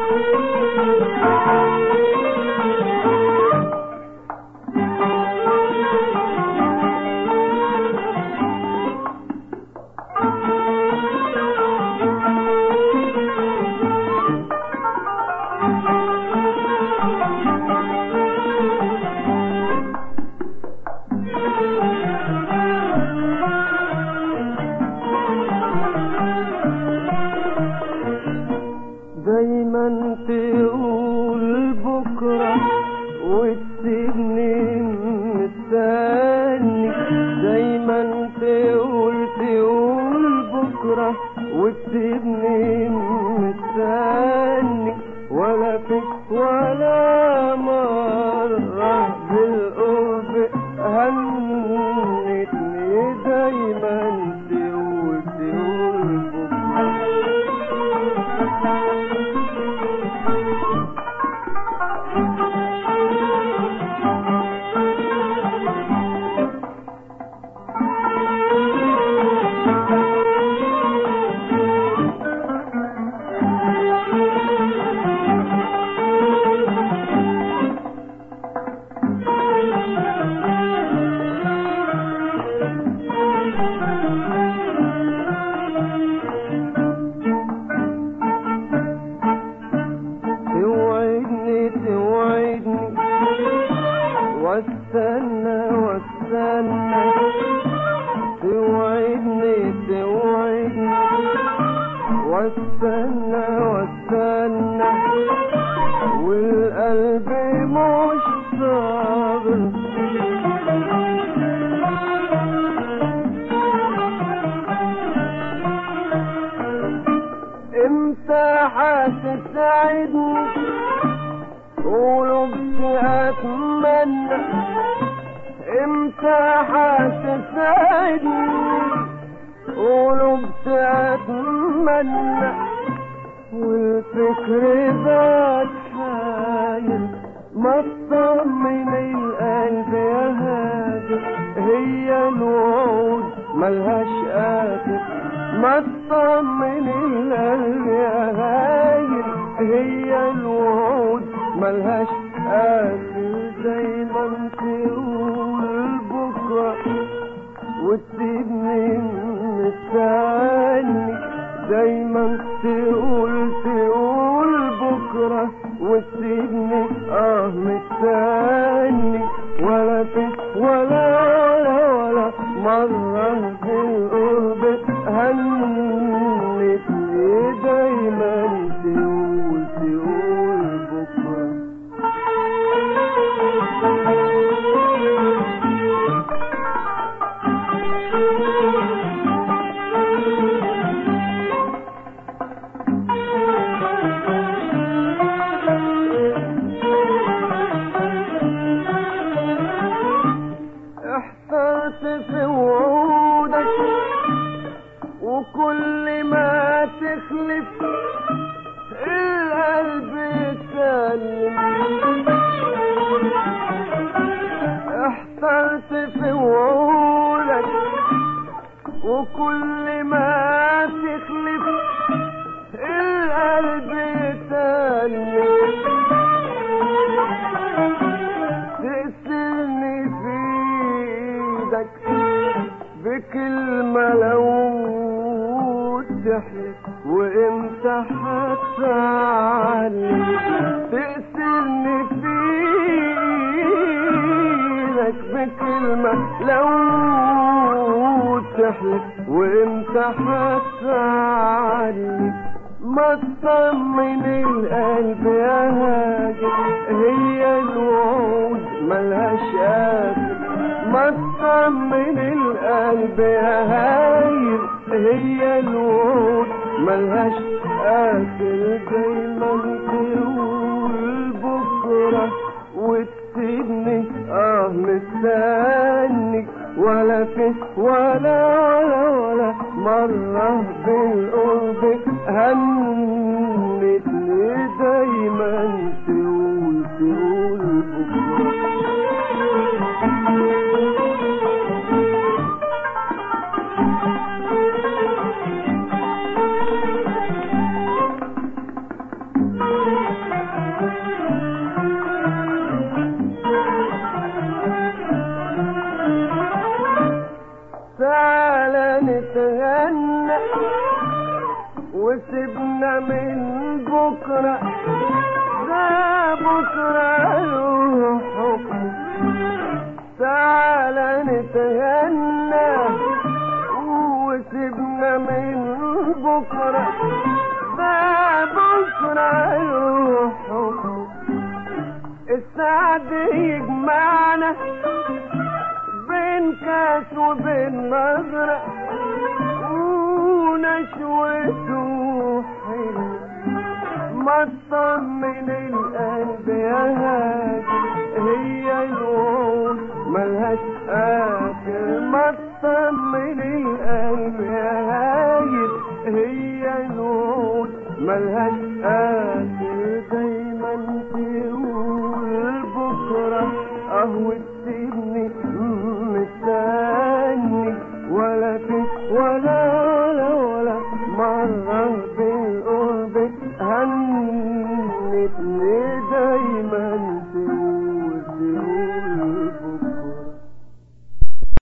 دايما تقول بكرة وتسيبني مستني دايما تقول تقول بكرة وتسيبني مستني ولا فيك ولا مرة بالقرب هنتني دايما تقول تقول بكرة توعدني توعدني واستنى واستنى توعدني توعدني واستنى واستنى والقلب مش صابر امتى هتساعدني ولبس اتمنى امتى هتساعدني ولبس اتمنى والفكر ذات حايل ما تطمن القلب يا هادي هي الوعود ملهاش قاتل ما تطمن القلب يا هايل هي الوعود ملهاش قاتل دايما تقول بكره وتسيبني مستني دايما تقول تقول بكرة وتسيبني اه مستني ولا في ولا ولا ولا مرة في القرب هنتني دايما تقول تقول بكرة احترت في وعودك وكل ما تخلف القلب يسلم احترت في وعودك وكل ما تخلف القلب يسلم تقسلني في ايدك بكلمة لو تحلف وامتى هتعلم تقسلني في ايدك بكلمة لو تحلف وامتى هتعلم ما تطمن القلب يا هاجر هي الوعود ملهاش قاتل ما تطمن القلب يا هاير هي الوعود ملهاش قاتل دايما تقول بكرة وتسيبني اه مستني ولا في ولا ولا ولا مرة بالقرب هنتني دايما تقول تقول بكرة وسيبنا من بكرة ده بكرة له حكم تعالى نتهنى وسيبنا من بكرة ده بكرة له حكم السعد يجمعنا بين كاس وبين نظرة ونشوته حلو ما تطمن القلب يا هادي هي الوعود ملهاش آخر ما تطمن القلب يا هادي هي الوعود ملهاش آخر دايما تقول بكرة أهو تسيبني